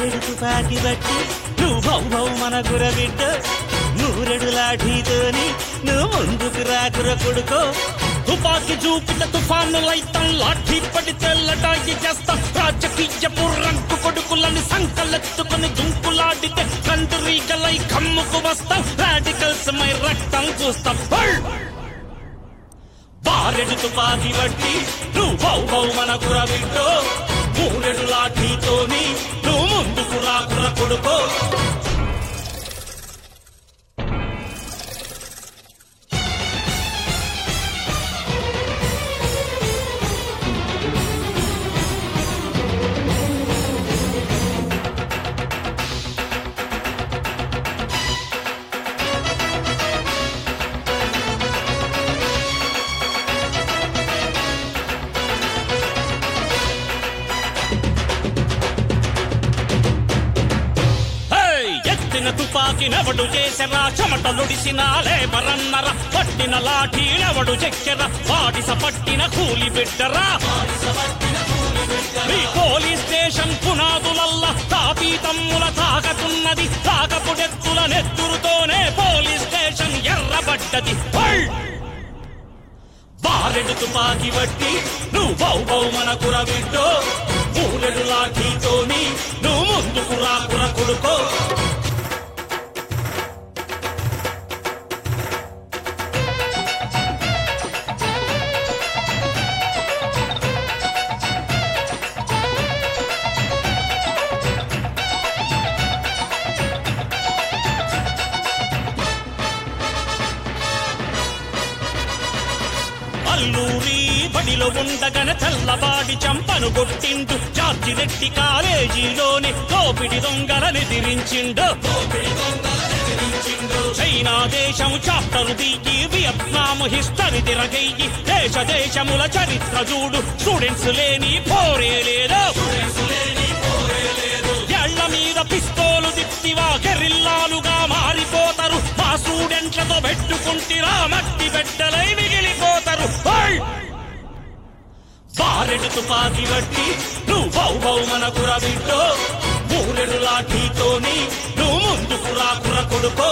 బారెడు తుపాకి బట్టి నువ్వు భౌ భౌ మన గురబిడ్డ నూరెడు లాఠీతోని నువ్వు ముందుకు రాకుర కొడుకో తుపాకి చూపిన తుఫాను లైతం లాఠీ పడితే లడాయి చేస్తాం రాజకీయపు రంకు కొడుకులని సంకలెత్తుకొని దుంకులాడితే కందురీగలై కమ్ముకు వస్తాం రాడికల్స్ మై రక్తం చూస్తాం హల్! బారెడు తుపాకి బట్టి నువ్వు బౌ బౌ మన గురవింటో మూరెడు లాఠీతోని నువ్వు ముందుకు రాకుర కొడుకో హేయ్! ఎత్తిన తుపాకి నెవడు చేసెరా చెమటలుడిసిన లేబరన్నర పట్టిన లాఠీ నెవడు చెక్కెరా వాడిస పట్టిన కూలి బిడ్డరా మీ పోలీస్ స్టేషన్ పునాదులల్లా తాపీ తమ్ముల తాకతున్నది తాకపుడెత్తుల నెత్తురుతోనే పోలీస్ స్టేషన్ ఎర్రబడ్డది హల్! బారెడు తుపాకి బట్టి నువ్వు బౌ బౌ మన కురవిడ్డో మూరెడు లాఠీతోని నువ్వు ముందుకు రాకుర కొడుకో అల్లూరి బడిలో ఉండగానే తెల్లబాడి చంపను కొట్టిండు జార్జి రెడ్డి కాలేజీలోని దోపిడి దొంగలని ఎదిరించిండు చైనా దేశం చాప్టరు దిగి వియత్నాం హిస్టరీ తిరగయ్యి దేశ దేశముల చరిత్ర చూడు స్టూడెంట్స్ లేని పోరే లేదు ఎళ్ల మీద పిస్తోలు దిప్తివా గెరిల్లాలుగా మారిపోతారు మా స్టూడెంట్లతో పెట్టుకుంటిరా మట్టి పెట్టలై మిగిలిపోతారు హై! బారెడు తుపాకి బట్టి నువ్వు బౌ బౌ మన కురబిడ్డో మూరెడు లాఠీతోని నువ్వు ముందుకు రాకుర కొడుకో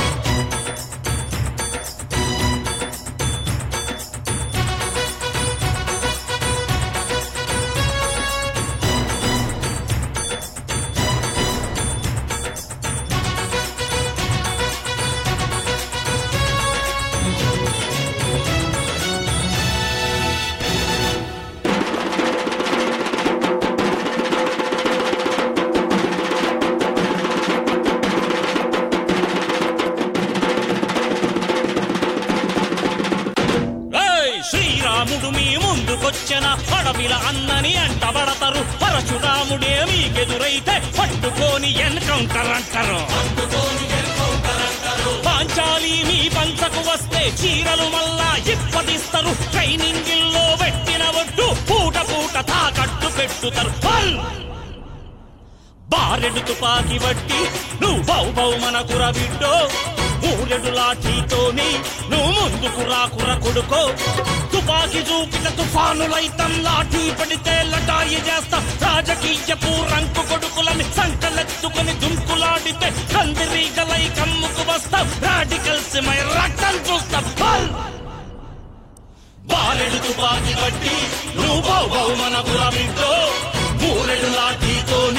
ఏయ్! శ్రీరాముడు మీ ముందుకొచ్చిన అడవిల అన్నని అంటబడతారు పరశురాముడే మీకెదురైతే పట్టుకొని ఎన్కౌంటర్ అంటారు పాంచాలి మీ పంచకు వస్తే చీరలు మళ్ళా ఇప్పటిస్తారు ట్రైనింగిల్లో పెట్టిన ఒడ్డు పూట పూట తాకట్టు పెట్టుతారు హల్! బారెడు తుపాకి బట్టి నువ్వు బౌ బౌ మన కురబిడ్డో మూరెడు లాఠీతోని నువ్వు ముందుకు రాకుర కొడుకో తుపాకి చూపిన తుఫానులైతం లాఠీ పడితే లటాయి చేస్తా రాజకీయపు రంకు కొడుకులని సంకలెత్తుకొని దుంకులాడితే కందిరీగలై కమ్ముకు వస్తాం రాడికల్స్ మై రక్తం చూస్తాం హల్! బారెడు తుపాకి బట్టి నువ్వు బౌ బౌ మన గురమితో మూరెడు లాఠీతోని